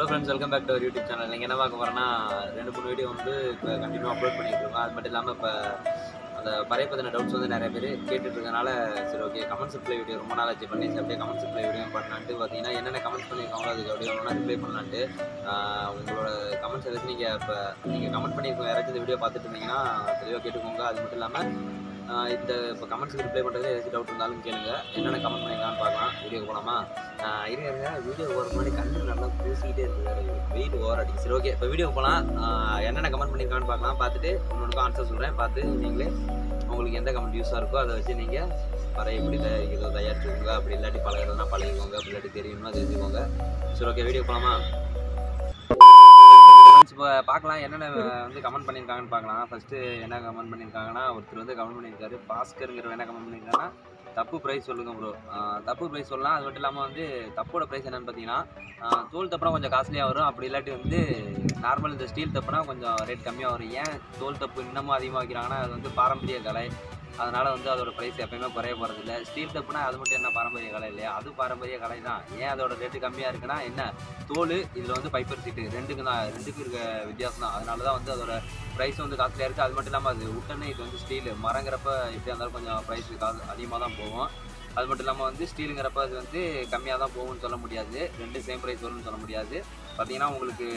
Friends welcome back to our YouTube channel நீங்கள் என்ன பார்க்க போகிறேன்னா ரெண்டு மூணு வீடியோ வந்து இப்போ கண்டினியூ அப்லோட் பண்ணிட்டு இருக்கோம் அது மட்டும் இல்லாமல் இப்போ அந்த பறைய பற்றின டவுட்ஸ் வந்து நிறைய பேர் கேட்டுட்டு இருக்கனால சரி ஓகே கமெண்ட்ஸ் ரிப்ளை வீடியோ ரொம்ப நாள் ஆச்சு பண்ணி சரி அப்படியே கமெண்ட்ஸ் ரிப்ளை வீடியோ பண்ணலான்ட்டு பார்த்தீங்கன்னா என்னென்ன கமெண்ட்ஸ் பண்ணியிருக்காங்களோ அதுக்கு அப்படியே ஒன்றா ரிப்ளை பண்ணலான்ட்டு ஆஹ் உங்களோட கமெண்ட்ஸ் எதாச்சும் நீங்கள் இப்போ நீங்கள் கமெண்ட் பண்ணியிருக்கோங்க யாராச்சும் இந்த வீடியோ பார்த்துட்டு இருந்தீங்கன்னா தெளிவாக கேட்டுக்கோங்க அது மட்டும் இல்லாமல் ஆஹ் இந்த இப்போ கமெண்ட்ஸுக்கு ரிப்ளை பண்ணுறது ஏதாச்சும் டவுட் இருந்தாலும் கேளுங்க என்னென்ன கமெண்ட் பண்ணிக்கலாம்னு பார்க்கலாம் வீடியோக்கு போகலாமா ஆஹ் இருங்க இருங்க வீடியோ போகிற முன்னாடி கண்ணு நல்லா பூசிக்கிட்டே இருக்குது வெயிட் ஓவர் அடிக்கு சரி ஓகே இப்போ வீடியோ போகலாம் ஆஹ் என்னென்ன கமெண்ட் பண்ணியிருக்கான்னு பார்க்கலாம் பார்த்துட்டு ஒன்றுக்கும் ஆன்சர் சொல்கிறேன் பார்த்து நீங்களே உங்களுக்கு எந்த கமெண்ட் யூஸாக இருக்கோ அதை வச்சு நீங்கள் பறைய எப்படி தயாரிக்கிறதோ தயாரிச்சுக்கோங்க அப்படி இல்லாட்டி பழகிறதுனா பழகிக்கோங்க அப்படி இல்லாட்டி தெரியணும்னா தெரிஞ்சுக்கோங்க சரி ஓகே வீடியோ போகலாமா இப்போ பார்க்கலாம் என்னென்ன வந்து கமெண்ட் பண்ணியிருக்காங்கன்னு பார்க்கலாம் ஃபஸ்ட்டு என்ன கமெண்ட் பண்ணியிருக்காங்கன்னா ஒருத்தர் வந்து கமெண்ட் பண்ணியிருக்காரு பாஸ்கருங்கிற என்ன கமெண்ட் பண்ணியிருக்காங்கன்னா தப்பு ப்ரைஸ் சொல்லுங்க ப்ரோ தப்பு ப்ரைஸ் சொல்லலாம் அது மட்டும் இல்லாமல் வந்து தப்போட ப்ரைஸ் என்னன்னு பார்த்தீங்கன்னா ஆஹ் தோல் தப்புனா கொஞ்சம் காஸ்ட்லியாக வரும் அப்படி இல்லாட்டி வந்து நார்மல் இந்த ஸ்டீல் தப்புனா கொஞ்சம் ரேட் கம்மியாக வரும் ஏன் தோல் தப்பு இன்னமும் அதிகமாக வைக்கிறாங்கன்னா அது வந்து பாரம்பரிய கலை அதனால் வந்து அதோட ப்ரைஸ் எப்பயுமே குறைய போகிறதில்ல ஸ்டீல் தப்புனா அது மட்டும் என்ன பாரம்பரிய கலை இல்லையா அது பாரம்பரிய கலை தான் ஏன் அதோட ரேட்டு கம்மியாக இருக்குன்னா என்ன தோல் இதில் வந்து பைப்பர் சீட்டு ரெண்டுக்கு தான் ரெண்டுக்கும் இருக்க வித்தியாசம் தான் அதனால தான் வந்து அதோட ப்ரைஸ் வந்து காஸ்ட்லியாக இருக்குது அது மட்டும் இல்லாமல் அது உட்டனே இது வந்து ஸ்டீல் மரங்கிறப்ப எப்படியா இருந்தாலும் கொஞ்சம் ப்ரைஸ் காசு அதிகமாக தான் போகும் அது மட்டும் இல்லாமல் வந்து ஸ்டீலுங்கிறப்ப அது வந்து கம்மியாக தான் போகும்னு சொல்ல முடியாது ரெண்டு சேம் ப்ரைஸ் வரும்னு சொல்ல முடியாது பார்த்தீங்கன்னா உங்களுக்கு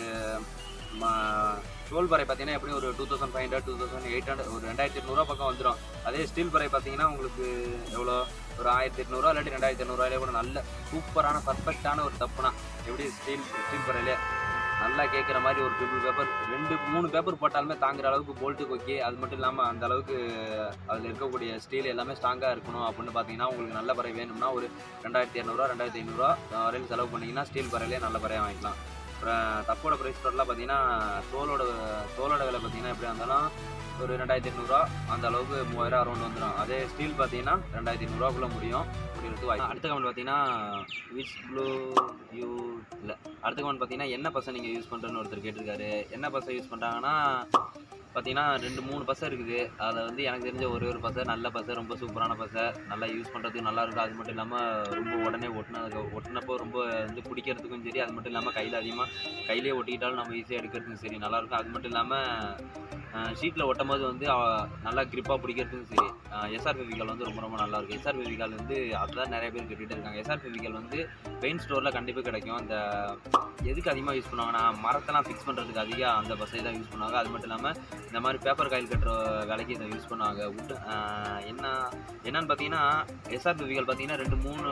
டோல் பறை பார்த்தீங்கன்னா எப்படியும் ஒரு two thousand five hundred two thousand eight hundred ஒரு ரெண்டாயிரத்தி எட்நூறுவா பக்கம் வந்துடும் அதே ஸ்டீல் பறை பார்த்தீங்கன்னா உங்களுக்கு எவ்வளோ ஒரு ஆயிரத்தி எட்நூறுவா இல்லாட்டி ரெண்டாயிரத்தி எட்நூறுவாயிலே கூட நல்ல சூப்பரான பர்ஃபெக்டான ஒரு தப்புனா எப்படி ஸ்டீல் ஸ்டீல் பறையிலே நல்லா கேட்குற மாதிரி ஒரு ட்ரிபிள் பேப்பர் ரெண்டு மூணு பேப்பர் போட்டாலுமே தாங்குற அளவுக்கு போல்ட்டு கொக்கி அது மட்டும் இல்லாமல் அந்த அளவுக்கு அதில் இருக்கக்கூடிய ஸ்டீல் எல்லாமே ஸ்ட்ராங்காக இருக்கணும் அப்படின்னு பார்த்தீங்கன்னா உங்களுக்கு நல்ல பறை வேணும்னா ஒரு ரெண்டாயிரத்தி இரநூறுவா ரெண்டாயிரத்தி ஐநூறுரூவா வரையும் செலவு பண்ணிங்கன்னா ஸ்டீல் பறையிலே நல்ல பறையாக வாங்கிக்கலாம் அப்புறம் தப்போட ப்ரைஸ் டோட்டலாக பார்த்தீங்கன்னா தோலோட தோலோட விலை பார்த்தீங்கன்னா எப்படியா இருந்தாலும் ஒரு ரெண்டாயிரத்தி எட்நூறுவா அந்த அளவுக்கு மூவாயிரம் அரௌண்ட் வந்துடும் அதே ஸ்டீல் பார்த்தீங்கன்னா ரெண்டாயிரத்தி எட்நூறுவாக்குள்ளே முடியும் முடியறது வாய்ப்பு அடுத்த கமெண்ட் பார்த்தீங்கன்னா விச் ப்ளூ யூ இல்லை அடுத்த கமெண்ட் பார்த்தீங்கன்னா என்ன பசை நீங்கள் யூஸ் பண்ணுறேன்னு ஒருத்தர் கேட்டிருக்காரு என்ன பசை யூஸ் பண்ணுறாங்கன்னா பார்த்தீங்கன்னா ரெண்டு மூணு பசை இருக்குது அதில் வந்து எனக்கு தெரிஞ்ச ஒரே ஒரு பசை நல்ல பசை ரொம்ப சூப்பரான பசை நல்லா யூஸ் பண்ணுறதுக்கு நல்லா இருக்கும் அது மட்டும் இல்லாமல் ரொம்ப உடனே ஒட்டினதுக்கு ஒட்டினப்போ ரொம்ப வந்து பிடிக்கிறதுக்கும் சரி அது மட்டும் இல்லாமல் கையில் அதிகமாக கையிலே ஒட்டிக்கிட்டாலும் நம்ம ஈஸியாக எடுக்கிறதுக்கும் சரி நல்லாயிருக்கும் அது மட்டும் இல்லாமல் ஷீட்டில் ஒட்டும் போது வந்து அஹ், நல்லா கிரிப்பாக பிடிக்கிறதுக்கும் சரி எஸ்ஆர் ஃபெவிகால் வந்து ரொம்ப ரொம்ப நல்லா இருக்கும் எஸ்ஆர் ஃபெவிகால் வந்து அதுதான் நிறைய பேர் கேட்டுட்டு இருக்காங்க எஸ்ஆர் ஃபெவிகால் வந்து பெயிண்ட் ஸ்டோரில் கண்டிப்பாக கிடைக்கும் இந்த எதுக்கு அதிகமாக யூஸ் பண்ணுவாங்கன்னா மரத்தெல்லாம் ஃபிக்ஸ் பண்ணுறதுக்கு அதிகம் அந்த பசை தான் யூஸ் பண்ணுவாங்க அது மட்டும் இல்லாமல் இந்த மாதிரி பேப்பர் காயில் கட்டுற வேலைக்கு இதை யூஸ் பண்ணுவாங்க உட்டு ஆஹ் என்ன என்னன்னு பார்த்தீங்கன்னா எஸ்ஆர் ஃபெவிகால் பார்த்தீங்கன்னா ரெண்டு மூணு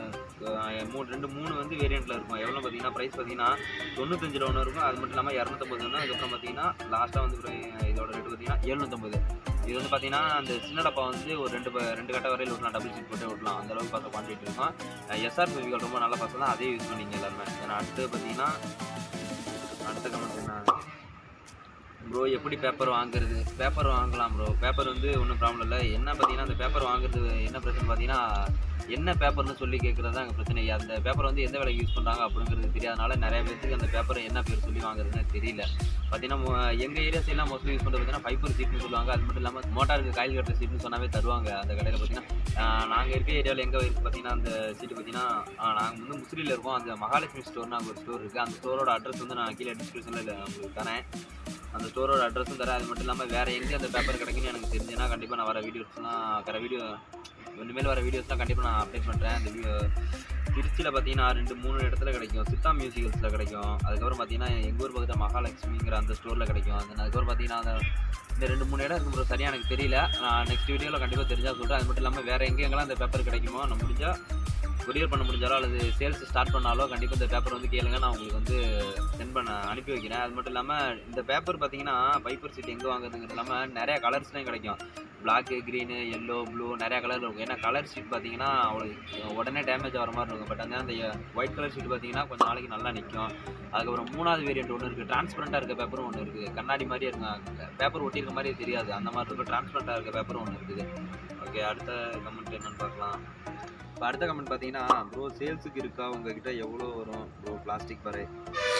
ஆஹ் மூணு ரெண்டு மூணு வந்து வேரியண்ட்டில் இருக்கும் எவ்வளோ பார்த்தீங்கன்னா ப்ரைஸ் பார்த்தீங்கன்னா தொண்ணூத்தஞ்சில் ஒன்று இருக்கும் அது மட்டும் இல்லாமல் இரநூத்தம்பது ஒன்று அதுக்கப்புறம் பார்த்தீங்கன்னா லாஸ்ட்டாக வந்து pri- இதோட ரேட்டு பார்த்தீங்கன்னா எழுநூத்தம்பது இது வந்து பார்த்தீங்கன்னா அந்த சின்ன டப்பா வந்து ஒரு ரெண்டு ப- ரெண்டு கட்ட வரையில் விடலாம் டபுள் சீட் போட்டு விடலாம் அந்த அளவுக்கு பார்க்க குவான்டிட்டி இருக்கும் எஸ்ஆர் ஃபெவிகால் ரொம்ப நல்ல பசங்க தான் அதே யூஸ் பண்ணிங்க எல்லாருமே ஏன்னா அடுத்து பார்த்தீங்கன்னா அடுத்த கமெண்ட் என்ன ப்ரோ எப்படி பேப்பர் வாங்குறது பேப்பர் வாங்கலாம் ப்ரோ பேப்பர் வந்து ஒன்றும் ப்ராப்ளம் இல்லை என்ன பார்த்தீங்கன்னா அந்த பேப்பர் வாங்குறது என்ன பிரச்சனை பார்த்தீங்கன்னா என்ன பேப்பர்னு சொல்லி கேட்குறது தான் அங்கே பிரச்சனை அந்த பேப்பர் வந்து எந்த வேலைக்கு யூஸ் பண்ணுறாங்க அப்படிங்கிறது தெரியாதனால நிறைய பேருக்கு அந்த பேப்பர் என்ன பேர் சொல்லி வாங்குறதுன்னு தெரியல பார்த்தீங்கன்னா எங்கள் ஏரியா சைட்லாம் மோஸ்ட்லி யூஸ் பண்ணுறது பார்த்தீங்கன்னா ஃபைபர் சீட்னு சொல்லுவாங்க அது மட்டும் இல்லாமல் மோட்டாருக்கு காயில் கட்டுற சீட்னு சொன்னாவே தருவாங்க அந்த கடையில் பார்த்தீங்கன்னா நாங்கள் இருக்க ஏரியாவில் எங்கே இருக்குது பார்த்தீங்கன்னா அந்த சீட்டு பார்த்தீங்கன்னா நாங்கள் வந்து முசிறியில் இருக்கோம் அந்த மகாலட்சுமி ஸ்டோர்னு அங்கே ஒரு ஸ்டோர் இருக்குது அந்த ஸ்டோரோட அட்ரஸ் வந்து நான் கீழே டிஸ்கிரிப்ஷனில் உங்களுக்கு தரேன் அந்த ஸ்டோரோட அட்ரஸும் தரேன் அது மட்டும் இல்லாமல் வேறு எங்கே அந்த பேப்பர் கிடைக்குன்னு எனக்கு தெரிஞ்சுன்னா கண்டிப்பாக நான் வர வீடியோஸ்லாம் வர வீடியோ இனிமேல் வர வீடியோஸ்லாம் கண்டிப்பாக நான் அப்டேட் பண்ணுறேன் அந்த வீடியோ திருச்சியில் பார்த்தீங்கன்னா ரெண்டு மூணு இடத்துல கிடைக்கும் சித்தா மியூசிக்கல்ஸில் கிடைக்கும் அதுக்கப்புறம் பார்த்தீங்கன்னா எங்கள் ஊர் பக்கத்தில் மகாலட்சுமிங்கிற அந்த ஸ்டோரில் கிடைக்கும் அந்த அதுக்கப்புறம் பார்த்தீங்கன்னா அந்த இந்த ரெண்டு மூணு இடம் இருக்கும் bro. சரியா எனக்கு தெரியல நான் நெக்ஸ்ட் வீடியோவில் கண்டிப்பாக தெரிஞ்சால் சொல்கிறேன் அது மட்டும் இல்லாமல் வேறு எங்கே எங்கெல்லாம் அந்த பேப்பர் கிடைக்குமோ நான் முடிஞ்சால் கொரியர் பண்ண முடிஞ்சாலோ அல்லது சேல்ஸ் ஸ்டார்ட் பண்ணாலோ கண்டிப்பாக இந்த பேப்பர் வந்து கேளுங்க நான் உங்களுக்கு வந்து சென்ட் பண்ண அனுப்பி வைக்கிறேன் அது மட்டும் இல்லாமல் இந்த பேப்பர் பார்த்தீங்கன்னா பைப்பர் சீட் எங்கே வாங்குறதுங்கிறது இல்லாமல் நிறையா கலர்ஸ்லையும் கிடைக்கும் பிளாக்கு க்ரீனு எல்லோ ப்ளூ நிறையா கலர் இருக்கும் ஏன்னா கலர் ஷீட் பார்த்தீங்கன்னா அவ்வளோ உடனே டேமேஜ் ஆகிற மாதிரி இருக்கும் பட் அந்த ஒயிட் கலர் ஷீட் பார்த்தீங்கன்னா கொஞ்சம் நாளைக்கு நல்லா நிற்கும் அதுக்கப்புறம் மூணாவது வேரியண்ட் ஒன்று இருக்குது டிரான்ஸ்பரண்ட்டாக இருக்க பேப்பரும் ஒன்று இருக்குது கண்ணாடி மாதிரியே இருக்கும் பேப்பர் ஒட்டியிருக்க மாதிரியே தெரியாது அந்த மாதிரி இருக்கும் டிரான்ஸ்பரண்ட்டாக இருக்க பேப்பரும் ஒன்று இருக்குது ஓகே அடுத்த கமெண்ட் என்னன்னு பார்க்கலாம் இப்போ அடுத்த கமெண்ட் பார்த்தீங்கன்னா ப்ரோ சேல்ஸுக்கு இருக்கா உங்ககிட்ட எவ்வளோ வரும் ப்ரோ பிளாஸ்டிக் பறை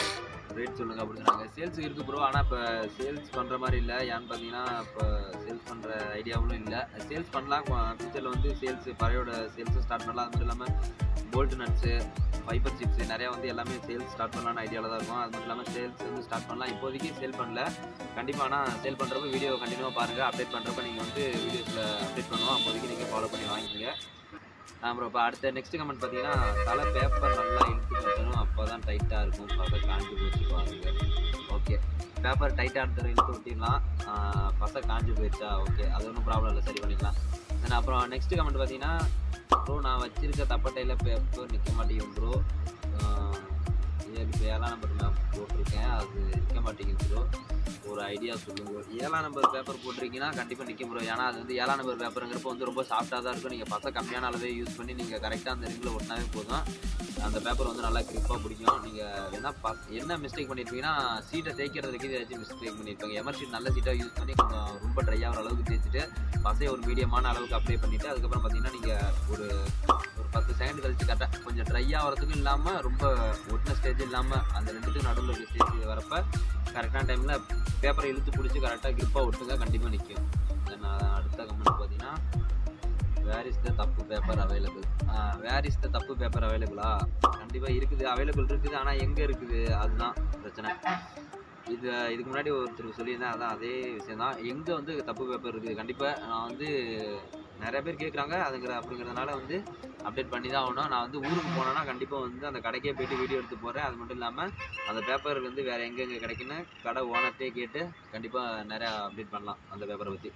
ரேட் சொல்லுங்க அப்படின்னு சொன்னாங்க சேல்ஸ் இருக்கு ப்ரோ ஆனால் இப்போ சேல்ஸ் பண்ணுற மாதிரி இல்லை ஏன்னு பார்த்தீங்கன்னா இப்போ சேல்ஸ் பண்ணுற ஐடியாவும் இல்லை சேல்ஸ் பண்ணலாம் ஃபியூச்சரில் வந்து சேல்ஸ் பறையோட சேல்ஸும் ஸ்டார்ட் பண்ணலாம் அது மட்டும் இல்லாமல் போல்ட் நட்ஸு ஃபைபர் சிப்ஸ் நிறையா வந்து எல்லாமே சேல்ஸ் ஸ்டார்ட் பண்ணலாம்னு ஐடியாவில் தான் இருக்கும் அது மட்டும் இல்லாமல் சேல்ஸ் வந்து ஸ்டார்ட் பண்ணலாம் இப்போதைக்கு சேல் பண்ணல கண்டிப்பாக ஆனால் சேல் பண்ணுறப்ப வீடியோ கண்டினியூவாக பாருங்கள் அப்டேட் பண்ணுறப்ப நீங்கள் வந்து வீடியோஸில் அப்டேட் பண்ணுவோம் அப்போதைக்கு நீங்கள் ஃபாலோ பண்ணி வாங்கிக்கோங்க அப்புறம் இப்போ அடுத்த நெக்ஸ்ட் கமெண்ட் பார்த்தீங்கன்னா தலை பேப்பர் நல்லா இழுத்து கொடுக்கணும் அப்போ தான் டைட்டாக இருக்கும் பசை காஞ்சி போச்சு பாருங்க ஓகே பேப்பர் டைட்டாக எடுத்து இழுத்து விட்டிடலாம் பசை காஞ்சி போயிடுச்சா ஓகே அது ஒன்றும் ப்ராப்ளம் இல்லை சரி பண்ணிக்கலாம் தென் அப்புறம் நெக்ஸ்ட் கமெண்ட் பார்த்தீங்கன்னா ப்ரோ நான் வச்சிருக்க தப்பட்டையில் பேப்பர் நிற்க மாட்டேங்குது ப்ரோ இப்போ ஏழாம் நம்பர் நான் போட்டிருக்கேன் அது நிற்க மாட்டேங்குது ப்ரோ ஒரு ஐடியா சொல்லுங்க ஏழாம் நம்பர் பேப்பர் போட்டிருக்கீங்கன்னா கண்டிப்பாக நிற்க ப்ரோ ஏன்னா அது வந்து ஏழாம் நம்பர் பேப்பருங்கிறப்ப வந்து ரொம்ப சாஃப்டாக தான் இருக்கும் நீங்கள் பசங்க கம்மியான அளவே யூஸ் பண்ணி நீங்கள் கரெக்டாக அந்த ரிங்கில் ஒட்டினாவே போதும் அந்த பேப்பர் வந்து நல்லா கிரிப்பாக பிடிக்கும் நீங்கள் என்ன பஸ் என்ன மிஸ்டேக் பண்ணியிருப்பீங்கன்னா சீட்டை தேய்க்கிறதுக்கு ஏதாச்சும் மிஸ்டேக் பண்ணியிருப்பாங்க எமர் ஷீட் நல்ல சீட்டாக யூஸ் பண்ணி கொஞ்சம் ரொம்ப ட்ரை ஆகிற அளவுக்கு தேய்ச்சிட்டு பசையை ஒரு மீடியமான அளவுக்கு அப்ளை பண்ணிவிட்டு அதுக்கப்புறம் பார்த்தீங்கன்னா நீங்கள் ஒரு ஒரு பத்து செகண்ட் கழிச்சு கரெக்டாக கொஞ்சம் ட்ரை ஆகிறதுக்கும் இல்லாமல் ரொம்ப ஒட்டின ஸ்டேஜ் இல்லாமல் அந்த ரெண்டுத்துக்கும் நடுவில் இருக்க ஸ்டேஜ் வரப்ப கரெக்டான டைமில் பேப்பரை இழுத்து பிடிச்சி கரெக்டாக கிரிப்பாக ஒட்டுங்க கண்டிப்பாக நிற்கும் தென் அடுத்த கமெண்ட் பார்த்தீங்கன்னா வேர் is the tap paper available where is the tap paper அவைலபிளா கண்டிப்பாக இருக்குது அவைலபிள் இருக்குது ஆனால் எங்கே இருக்குது அதுதான் பிரச்சனை இது இதுக்கு முன்னாடி ஒருத்தர் சொல்லியிருந்தேன் அதான் அதே விஷயம் தான் எங்கே வந்து தப்பு பேப்பர் இருக்குது கண்டிப்பாக நான் வந்து நிறைய பேர் கேட்குறாங்க அதுங்கிற அப்படிங்கிறதுனால வந்து அப்டேட் பண்ணி தான் ஆகணும் நான் வந்து ஊருக்கு போனேன்னா கண்டிப்பாக வந்து அந்த கடைக்கே போயிட்டு வீடியோ எடுத்து போகிறேன் அது மட்டும் இல்லாமல் அந்த பேப்பர் வந்து வேறு எங்கெங்கே கிடைக்குன்னு கடை ஓனர்கிட்டே கேட்டு கண்டிப்பாக நிறையா அப்டேட் பண்ணலாம் அந்த பேப்பரை பற்றி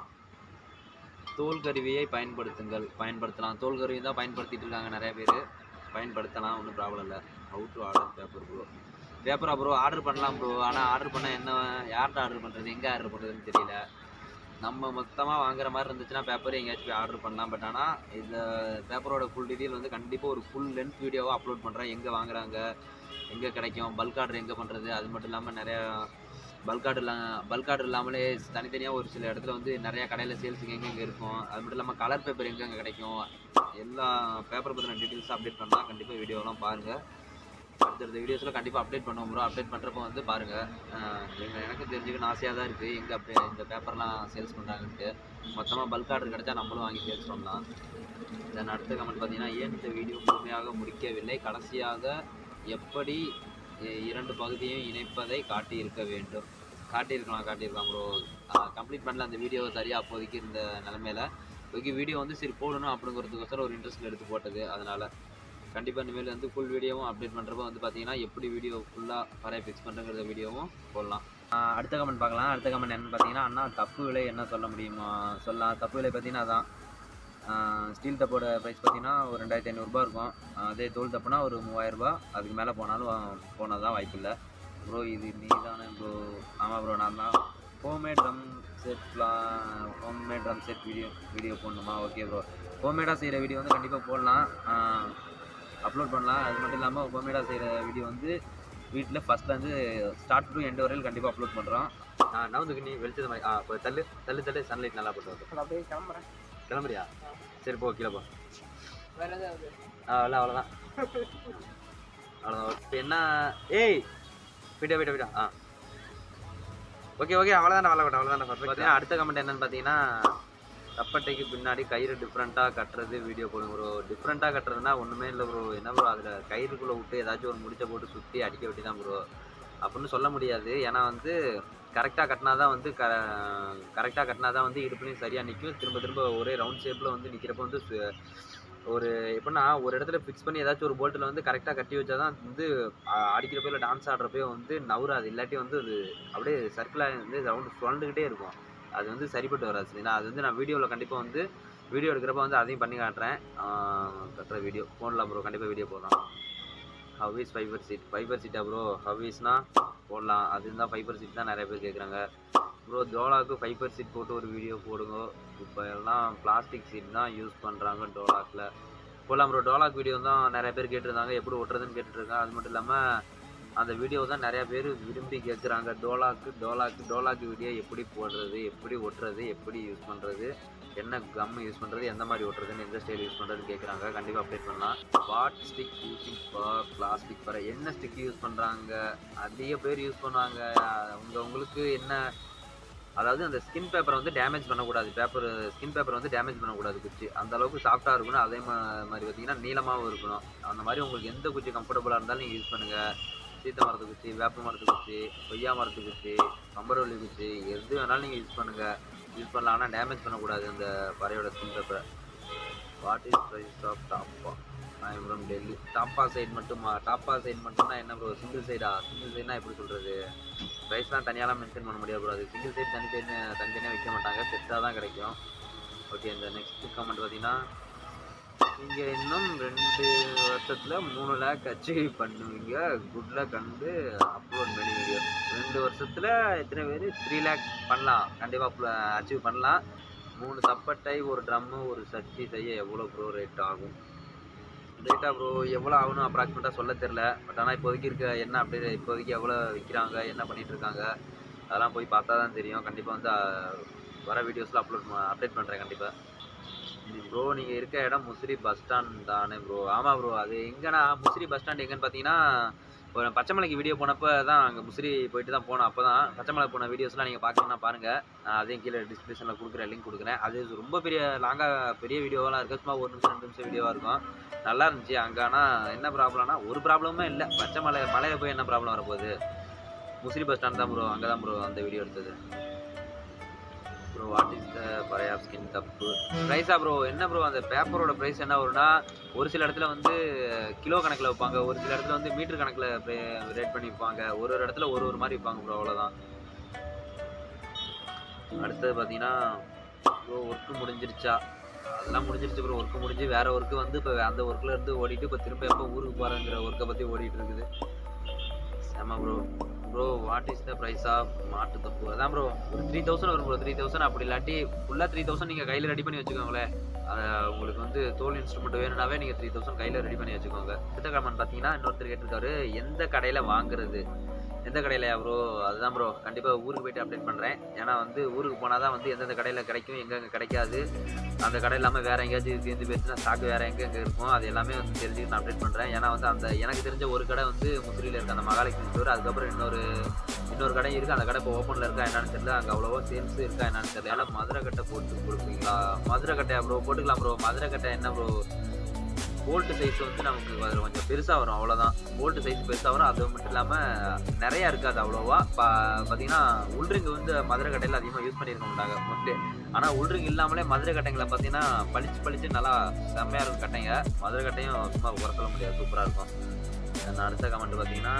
தோல் கருவியை பயன்படுத்துங்கள் பயன்படுத்தலாம் தோல் கருவி தான் பயன்படுத்திட்டு இருக்காங்க நிறைய பேர் பயன்படுத்தலாம் ஒன்றும் ப்ராப்ளம் இல்லை out to order paper bro பேப்பரா ப்ரோ ஆர்டர் பண்ணலாம் ப்ரோ ஆனால் ஆர்டர் பண்ணால் என்ன யார்கிட்ட ஆர்டர் பண்ணுறது எங்கே ஆர்டர் பண்ணுறதுன்னு தெரியல நம்ம மொத்தமாக வாங்குற மாதிரி இருந்துச்சுன்னா பேப்பர் எங்கேயாச்சும் போய் ஆர்டர் பண்ணலாம் பட் ஆனால் இந்த பேப்பரோட ஃபுல் டீட்டெயில் வந்து கண்டிப்பாக ஒரு ஃபுல் லென்த் வீடியோவாக அப்லோட் பண்ணுறேன் எங்கே வாங்குறாங்க எங்கே கிடைக்கும் பல்க் ஆர்டர் எங்கே பண்ணுறது அது மட்டும் இல்லாமல் நிறையா பல்க் ஆர்டர் இல்லாம பல்க் ஆர்டர் இல்லாமலே தனித்தனியாக ஒரு சில இடத்துல வந்து நிறையா கடையில் சேல்ஸுக்கு எங்கெங்கே இருக்கும் அது மட்டும் இல்லாமல் கலர் பேப்பர் எங்கெங்கே கிடைக்கும் எல்லா பேப்பர் பற்றின டீட்டெயில்ஸ் அப்டேட் பண்ணலாம் கண்டிப்பாக வீடியோலாம் பாருங்கள் அடுத்தடுத்த வீடியோஸில் கண்டிப்பாக அப்டேட் பண்ணுவோம் ப்ரோ அப்டேட் பண்ணுறப்போ வந்து பாருங்கள் எங்கள் எனக்கு தெரிஞ்சுக்கணும் ஆசையாக தான் இருக்குது எங்கே அப்படி இந்த பேப்பர்லாம் சேல்ஸ் பண்ணுறாங்கன்ட்டு மொத்தமாக பல்க் ஆர்டர் கிடச்சா நம்மளும் வாங்கி சேல்ஸ் பண்ணலாம் தென் அடுத்த கமெண்ட் பார்த்தீங்கன்னா ஏன் இந்த வீடியோ முழுமையாக முடிக்கவில்லை கடைசியாக எப்படி இ- இரண்டு பகுதியையும் இணைப்பதை காட்டியிருக்க வேண்டும் காட்டியிருக்கலாம் காட்டியிருக்கலாம் ப்ரோ கம்ப்ளீட் பண்ணல அந்த வீடியோ சரியாக அப்போதைக்கு இருந்த நிலமையில இப்போதைக்கு வீடியோ வந்து சரி போடணும் அப்படிங்கிறதுக்கோசரம் ஒரு இன்ட்ரெஸ்ட்டில் எடுத்து போட்டது அதனால் கண்டிப்பாக இனிமேல் வந்து ஃபுல் வீடியோவும் அப்டேட் பண்ணுறப்ப வந்து பார்த்தீங்கன்னா எப்படி வீடியோ ஃபுல்லாக பறைய ஃபிக்ஸ் பண்ணுறங்கிற வீடியோவும் போடலாம் ஆஹ் அடுத்த கமெண்ட் பார்க்கலாம் அடுத்த கமெண்ட் என்னன்னு பார்த்தீங்கன்னா அண்ணா தப்பு விலை என்ன சொல்ல முடியுமா சொல்லலாம் தப்பு விலை பார்த்தீங்கன்னா அதான் ஸ்டீல் தப்போட ப்ரைஸ் பார்த்தீங்கன்னா ஒரு ரெண்டாயிரத்தி ஐநூறுரூபா இருக்கும் ஆஹ் அதே தோல் தப்புனா ஒரு மூவாயிரரூபா அதுக்கு மேலே போனாலும் போனால் தான் வாய்ப்பு இல்லை ப்ரோ இது நீ தானே ப்ரோ ஆமாம் ப்ரோ நான் தான் ஹோம்மேட் ட்ரம் செட்லாம் homemade drum set video video போடணுமா ஓகே ப்ரோ ஹோம்மேடாக செய்கிற வீடியோ வந்து கண்டிப்பாக போடலாம் அப்லோட் பண்ணலாம் அது மட்டும் இல்லாமல் ஹோம்மேடாக செய்கிற வீடியோ வந்து வீட்டில் ஃபஸ்ட்லேருந்து ஸ்டார்ட் டு எண்ட் வரையில் கண்டிப்பாக அப்லோட் பண்ணுறோம் நவுந்துக்கு நீ வெளிச்சது மாதிரி ஆ இப்போ தள்ளு தள்ளு தள்ளு சன்லைட் நல்லா போட்டு வந்து அப்படியே கிளம்புறேன் கிளம்புறியா சரி போ கீழே போ வேற ஏதாவது ஆ அவ்வளோ அவ்வளோதான் அவ்வளோதான் இப்போ என்ன ஏய் விட்டா விட்டா விட்டா ஆ ஓகே ஓகே அவ்வளோதானே அவ்வளோ அவ்வளோதானே பார்த்தீங்கன்னா அடுத்த கமெண்ட் என்னன்னு பார்த்தீங்கன்னா தப்பட்டைக்கு பின்னாடி கயிறு டிஃப்ரெண்ட்டாக கட்டுறது வீடியோ போடுங்க ப்ரோ டிஃப்ரெண்ட்டாக கட்டுறதுனா ஒன்றுமே இல்லை ப்ரோ என்ன ப்ரோ அதில் கயிறுக்குள்ளே விட்டு ஏதாச்சும் ஒரு முடிச்ச போட்டு சுற்றி அடிக்க வெட்டி தான் ப்ரோ அப்படின்னு சொல்ல முடியாது ஏன்னா வந்து கரெக்டாக கட்டினா தான் வந்து க கரெக்டாக கட்டினா தான் வந்து இடுப்புலையும் சரியாக நிற்கும் திரும்ப திரும்ப ஒரே ரவுண்ட் ஷேப்பில் வந்து நிற்கிறப்ப வந்து சு- ஒரு எப்படின்னா ஒரு இடத்துல ஃபிக்ஸ் பண்ணி ஏதாச்சும் ஒரு போல்ட்டில் வந்து கரெக்டாக கட்டி வச்சா தான் வந்து அ- அடிக்கிறப்போ இல்லை டான்ஸ் ஆடுறப்போ வந்து நவுறாது இல்லாட்டி வந்து அது அப்படியே சர்க்கிளாக வந்து ரவுண்டு சுழண்டுக்கிட்டே இருக்கும் அது வந்து சரிப்பட்டு வராது சரிங்களா அது வந்து நான் வீடியோவில் கண்டிப்பாக வந்து வீடியோ எடுக்கிறப்ப வந்து அதையும் பண்ணி காட்டுறேன் ஆஹ் கட்டுற வீடியோ போடலாம் ப்ரோ கண்டிப்பாக வீடியோ போடலாம் how is fibre sheet fibre சீட்டா ப்ரோ ஹவ் இஸ்னா போடலாம் அது இருந்தால் ஃபைபர் சீட் தான் நிறைய பேர் கேட்குறாங்க ப்ரோ டோலாக்கு ஃபைபர் சீட் போட்டு ஒரு வீடியோ போடுங்க இப்போ எல்லாம் பிளாஸ்டிக் சீட் தான் யூஸ் பண்ணுறாங்க டோலாக்கில் போடலாம் ப்ரோ டோலாக் வீடியோ தான் நிறைய பேர் கேட்டிருந்தாங்க எப்படி ஒட்டுறதுன்னு கேட்டுருக்காங்க அது மட்டும் இல்லாமல் அந்த வீடியோ தான் நிறைய பேர் விரும்பி கேட்குறாங்க டோலாக்கு டோலாக்கு டோலாக்கு வீடியோ எப்படி போடுறது எப்படி ஒட்டுறது எப்படி யூஸ் பண்ணுறது என்ன கம் யூஸ் பண்ணுறது எந்த மாதிரி ஓட்டுறதுன்னு எந்த ஸ்டைல் யூஸ் பண்ணுறதுன்னு கேட்குறாங்க கண்டிப்பாக அப்டேட் பண்ணலாம் what stick using for plastic for என்ன ஸ்டிக் யூஸ் பண்ணுறாங்க அதிக பேர் யூஸ் பண்ணுவாங்க உங்க உங்களுக்கு என்ன அதாவது அந்த ஸ்கின் பேப்பரை வந்து டேமேஜ் பண்ணக்கூடாது பேப்பர் ஸ்கின் பேப்பர் வந்து டேமேஜ் பண்ணக்கூடாது குச்சி அந்த அளவுக்கு சாஃப்டாக இருக்கணும் அதே மா- மாதிரி பார்த்தீங்கன்னா நீளமாகவும் இருக்கணும் அந்த மாதிரி உங்களுக்கு எந்த குச்சி கம்ஃபர்டபுளாக இருந்தாலும் நீங்கள் யூஸ் பண்ணுங்கள் சீத்த மரத்து குச்சி வேப்ப மரத்து குச்சி கொய்யா மரத்து குச்சி கம்பரவள்ளி குச்சி எது வேணாலும் நீங்கள் யூஸ் பண்ணுங்கள் யூஸ் பண்ணலாம் ஆனால் டேமேஜ் பண்ணக்கூடாது அந்த பறையோட ஸ்கின் பேப்பரை வாட் இஸ் ப்ரைஸ் ஆஃப் டாப்பா ஐ ஃப்ரம் டெல்லி டாப்பா சைடு மட்டுமா டாப்பா சைடு மட்டும்னா என்ன ப்ரோ சிங்கிள் சைடா சிங்கிள் சைடுனா எப்படி சொல்கிறது ப்ரைஸ்லாம் தனியாலாம் மென்ஷன் பண்ண முடியாது ப்ரோ அது சிங்கிள் சைடு தனி சைடு தனித்தனியாக விற்க மாட்டாங்க செட்டாக தான் கிடைக்கும் ஓகே இந்த நெக்ஸ்ட் கமெண்ட் பார்த்தீங்கன்னா நீங்கள் இன்னும் ரெண்டு வருஷத்தில் மூணு லேக் அச்சீவ் பண்ணுவீங்க குட் லக் வந்து அப்லோட் பண்ணி வீடியோ ரெண்டு வருஷத்தில் எத்தனை பேர் த்ரீ லேக் பண்ணலாம் கண்டிப்பாக அச்சீவ் பண்ணலாம் மூணு தப்பட்டை ஒரு ட்ரம்மு ஒரு சட்டி செய்ய எவ்வளோ ப்ரோ ரேட் ஆகும் ரேட்டா ப்ரோ எவ்வளோ ஆகணும் அப்ராக்சிமேட்டாக சொல்ல தெரில பட் ஆனால் இப்போதைக்கு இருக்க என்ன அப்படியே இப்போதைக்கு எவ்வளோ விற்கிறாங்க என்ன பண்ணிட்டு இருக்காங்க அதெல்லாம் போய் பார்த்தா தான் தெரியும் கண்டிப்பாக வந்து அஹ், வர வீடியோஸில் அப்லோட் அப்டேட் பண்ணுறேன் கண்டிப்பாக ப்ரோ நீங்கள் இருக்க இடம் முசிறி பஸ் ஸ்டாண்ட் தானே ப்ரோ ஆமாம் ப்ரோ அது எங்கன்னா முசிறி பஸ் ஸ்டாண்ட் எங்கன்னு பார்த்தீங்கன்னா ஒரு பச்சைமலைக்கு வீடியோ போனப்போ தான் அங்கே முசிறி போயிட்டு தான் போனோம் அப்போ தான் பச்சைமலை போன வீடியோஸ்லாம் நீங்கள் பார்க்கணும்னா பாருங்கள் நான் அதையும் கீழே டிஸ்கிரிப்ஷனில் கொடுக்குறேன் லிங்க் கொடுக்குறேன் அது ரொம்ப பெரிய லாங்காக பெரிய வீடியோவெல்லாம் இருக்குது சும்மா ஒரு நிமிஷம் ரெண்டு நிமிஷம் வீடியோவாக இருக்கும் நல்லா இருந்துச்சு அங்கே ஆனால் என்ன ப்ராப்ளம்னா ஒரு ப்ராப்ளமுமே இல்லை பச்சைமலை மலையில் போய் என்ன ப்ராப்ளம் வரப்போகுது முசிறி பஸ் ஸ்டாண்ட் தான் ப்ரோ அங்கே தான் ப்ரோ அந்த வீடியோ எடுத்தது ப்ரோ வாட் இஸ் த பரையா ஸ்கின் தப்பு ப்ரைஸா ப்ரோ என்ன ப்ரோ அந்த பேப்பரோட ப்ரைஸ் என்ன வரும்னா ஒரு சில இடத்துல வந்து கிலோ கணக்கில் வைப்பாங்க ஒரு சில இடத்துல வந்து மீட்டர் கணக்கில் ரேட் பண்ணி விற்பாங்க ஒரு ஒரு இடத்துல ஒரு ஒரு மாதிரி விற்பாங்க ப்ரோ அவ்வளோதான் அடுத்தது பார்த்தீங்கன்னா ப்ரோ ஒர்க்கு முடிஞ்சிருச்சா அதெல்லாம் முடிஞ்சிருச்சு ப்ரோ ஒர்க்கு முடிஞ்சு வேற ஒர்க்கு வந்து இப்போ அந்த ஒர்க்கில் இருந்து ஓடிட்டு இப்போ திரும்ப எப்போ ஊருக்கு போகிறேங்கிற ஒர்க்கை பற்றி ஓடிட்டு இருக்குது செம bro bro what is the price of மாட்டு தப்பு அதான் ப்ரோ ஒரு த்ரீ தௌசண்ட் வரும் ப்ரோ த்ரீ தௌசண்ட் அப்படி இல்லாட்டி ஃபுல்லாக த்ரீ தௌசண்ட் நீங்கள் கையில் ரெடி பண்ணி வச்சுக்கோங்களேன் அதை உங்களுக்கு வந்து தோல் இன்ஸ்ட்ருமெண்ட் வேணும்னாவே நீங்கள் த்ரீ தௌசண்ட் கையில் ரெடி பண்ணி வச்சுக்கோங்க அடுத்த கமெண்ட் பார்த்தீங்கன்னா இன்னொருத்தர் கேட்டிருக்காரு எந்த கடையில் வாங்குறது எந்த கடையிலையா ப்ரோ அதுதான் ப்ரோ கண்டிப்பாக ஊருக்கு போயிட்டு அப்டேட் பண்ணுறேன் ஏன்னா வந்து ஊருக்கு போனால் தான் வந்து எந்தெந்த கடையில் கிடைக்கும் எங்கெங்கே கிடைக்காது அந்த கடை இல்லாமல் வேறு எங்கேயாச்சும் சேர்ந்து பேசுனா ஸ்டாக் வேறு எங்கே எங்கே இருக்கும் அது எல்லாமே வந்து தெரிஞ்சுட்டு நான் அப்டேட் பண்ணுறேன் ஏன்னா வந்து அந்த எனக்கு தெரிஞ்ச ஒரு கடை வந்து முசிறியில் இருக்க அந்த மகாலட்சுமி ஸ்டோர் அதுக்கப்புறம் இன்னொரு இன்னொரு கடை இருக்குது அந்த கடை இப்போ ஓப்பனில் இருக்கா என்னன்னு தெரியல அங்கே அவ்வளோவா சேல்ஸ் இருக்கா என்னன்னு தெரியல ஏன்னா மதுரை கட்டை போட்டு கொடுப்பீங்களா மதுரை கட்டையா ப்ரோ போட்டுக்கலாம் ப்ரோ மதுரை கட்டை என்ன ப்ரோ போல்ட்டு சைஸ் வந்து நமக்கு அதில் கொஞ்சம் பெருசாக வரும் அவ்வளோதான் போல்ட்டு சைஸ் பெருசாக வரும் அது மட்டும் இல்லாமல் நிறையா இருக்காது அவ்வளோவா பா பார்த்தீங்கன்னா உள்ரிங் வந்து மதுரை கட்டையில் அதிகமாக யூஸ் பண்ணியிருக்க மாட்டாங்க மோஸ்ட்லி ஆனால் உள்ரிங் இல்லாமலே மதுரை கட்டைங்களை பார்த்தீங்கன்னா பளிச்சு பளிச்சு நல்லா செம்மையாக இருக்கும் கட்டைங்க மதுரை கட்டையும் சும்மா குறை சொல்ல முடியாது சூப்பராக இருக்கும் நான் அடுத்த கமெண்ட் பார்த்தீங்கன்னா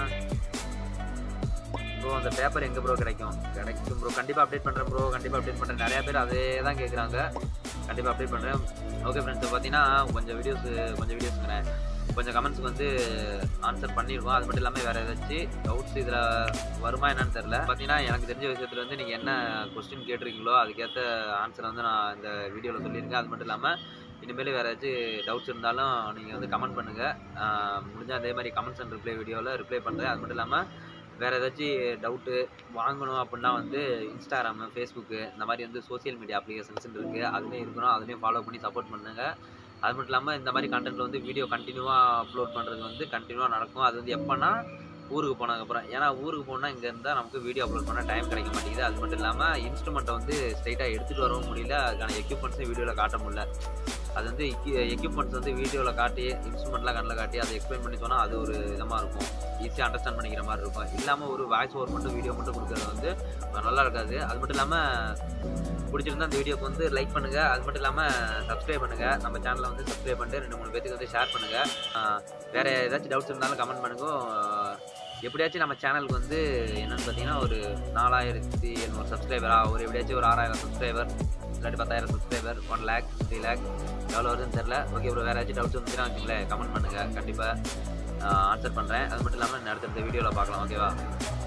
ப்ரோ அந்த பேப்பர் எங்கே ப்ரோ கிடைக்கும் கிடைக்கும் ப்ரோ கண்டிப்பாக அப்டேட் பண்ணுறேன் ப்ரோ கண்டிப்பாக அப்டேட் பண்ணுறேன் நிறையா பேர் அதே தான் கேட்குறாங்க கண்டிப்பாக அப்டேட் பண்ணுறேன் ஓகே ஃப்ரெண்ட்ஸ் பார்த்தீங்கன்னா கொஞ்சம் வீடியோஸ் கொஞ்சம் வீடியோஸ்ங்கிறேன் கொஞ்சம் கமெண்ட்ஸ்க்கு வந்து ஆன்சர் பண்ணிடுவோம் அது மட்டும் இல்லாமல் வேறு ஏதாச்சும் டவுட்ஸ் இதில் வருமா என்னன்னு தெரில பார்த்தீங்கன்னா எனக்கு தெரிஞ்ச விஷயத்தில் வந்து நீங்கள் என்ன கொஸ்டின் கேட்டிருக்கீங்களோ அதுக்கேற்ற ஆன்சரை வந்து நான் இந்த வீடியோவில் சொல்லியிருக்கேன் அது மட்டும் இல்லாமல் இனிமேல் வேறு ஏதாச்சும் டவுட்ஸ் இருந்தாலும் நீங்கள் வந்து கமெண்ட் பண்ணுங்கள் முடிஞ்சால் அதே மாதிரி கமெண்ட்ஸ் அண்ட் ரிப்ளை வீடியோவில் ரிப்ளை பண்ணுறேன் அது மட்டும் இல்லாமல் வேறு ஏதாச்சும் டவுட்டு வாங்கணும் அப்படின்னா வந்து இன்ஸ்டாகிராமு ஃபேஸ்புக்கு இந்த மாதிரி வந்து சோஷியல் மீடியா அப்ளிகேஷன்ஸ் இருக்குது அதுலேயும் இருக்கணும் அதுலேயும் ஃபாலோ பண்ணி சப்போர்ட் பண்ணுங்கள் அது மட்டும் இல்லாமல் இந்த மாதிரி கண்டென்ட்டில் வந்து வீடியோ கண்டினியூவாக அப்லோட் பண்ணுறது வந்து கண்டினியூவாக நடக்கும் அது வந்து எப்போனா ஊருக்கு போனதுக்கப்புறம் ஏன்னா ஊருக்கு போனால் இங்கே இருந்தால் நமக்கு வீடியோ அப்லோட் பண்ண டைம் கிடைக்க மாட்டேங்குது அது மட்டும் இல்லாமல் இன்ஸ்ட்ருமெண்ட்டை வந்து ஸ்ட்ரைட்டாக எடுத்துகிட்டு வரவும் முடியல அதுக்கான எக்யூப்மெண்ட்ஸும் வீடியோவில் காட்ட முடியல அது வந்து எக்யூப்மெண்ட்ஸ் வந்து வீடியோவில் காட்டி இன்ஸ்ட்ருமெண்ட்லாம் கண்ணில் காட்டி அதை எக்ஸ்பிளைன் பண்ணி சொன்னால் அது ஒரு விதமாக இருக்கும் ஈஸியாக அண்டர்ஸ்டாண்ட் பண்ணிக்கிற மாதிரி இருக்கும் இல்லாமல் ஒரு வாய்ஸ் ஓவர் மட்டும் வீடியோ மட்டும் கொடுக்குறது வந்து நல்லா இருக்காது அது மட்டும் இல்லாமல் பிடிச்சிருந்தா அந்த வீடியோக்கு வந்து லைக் பண்ணுங்கள் அது மட்டும் இல்லாமல் சப்ஸ்கிரைப் பண்ணுங்கள் நம்ம சேனலை வந்து சப்ஸ்கிரைப் பண்ணிட்டு ரெண்டு மூணு பேத்துக்கு வந்து ஷேர் பண்ணுங்கள் வேறு ஏதாச்சும் டவுட்ஸ் இருந்தாலும் கமெண்ட் பண்ணுங்க ஆஹ் எப்படியாச்சும் நம்ம சேனலுக்கு வந்து என்னென்னு பார்த்தீங்கன்னா ஒரு நாலாயிரத்தி எழுநூறு சப்ஸ்கிரைபரா ஒரு எப்படியாச்சும் ஒரு ஆறாயிரம் சப்ஸ்கிரைபர் இல்லாட்டி பத்தாயிரம் subscriber one lakh three lakh எவ்வளோ வருதுன்னு தெரில ஓகே ப்ரோ வேறு ஏதாச்சும் டவுட்ஸ் வந்துச்சுன்னா வச்சுங்களேன் கமெண்ட் பண்ணுங்கள் கண்டிப்பாக ஆன்சர் பண்ணுறேன் அது மட்டும் இல்லாமல் அடுத்தடுத்த வீடியோவில் பார்க்கலாம் ஓகேவா